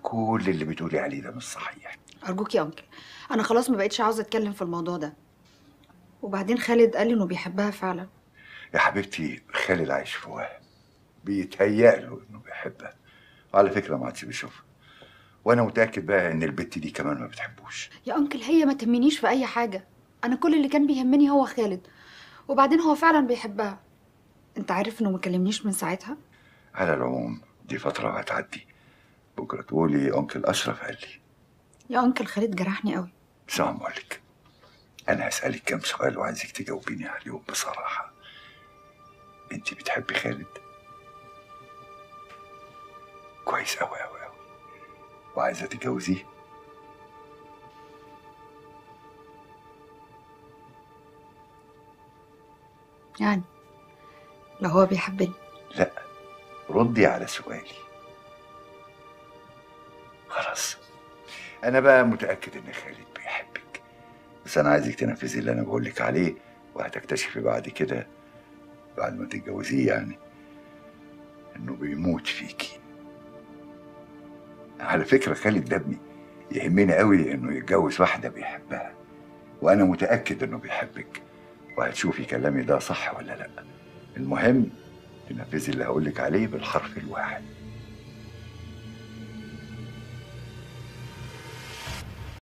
كل اللي بتقولي عليه ده مش صحيح ارجوك يا انكل انا خلاص ما بقتش عاوزه اتكلم في الموضوع ده وبعدين خالد قال لي انه بيحبها فعلا يا حبيبتي خالد عايش في وهم بيتهيأ له انه بيحبها وعلى فكره ما عادش بيشوفها وانا متاكد بقى ان البت دي كمان ما بتحبوش يا انكل هي ما تهمنيش في اي حاجه انا كل اللي كان بيهمني هو خالد وبعدين هو فعلا بيحبها انت عارف انه ما كلمنيش من ساعتها على العموم دي فتره وهتعدي بكره تقولي انكل اشرف قال لي يا انكل خالد جرحني قوي بس أنا بقول لك انا هسالك كام سؤال وعايزك تجاوبيني عليهم بصراحه انت بتحبي خالد كويس قوي قوي قوي وعايزه تتجوزيه يعني لو هو بيحبني لا ردي على سؤالي خلاص انا بقى متاكد ان خالد بيحبك بس انا عايزك تنفذي اللي انا بقول لك عليه وهتكتشفي بعد كده بعد ما تتجوزيه يعني انه بيموت فيكي على فكره خالد ده ابني يهمني قوي انه يتجوز واحده بيحبها وانا متاكد انه بيحبك وهتشوفي كلامي ده صح ولا لا المهم تنفذي اللي هقولك عليه بالحرف الواحد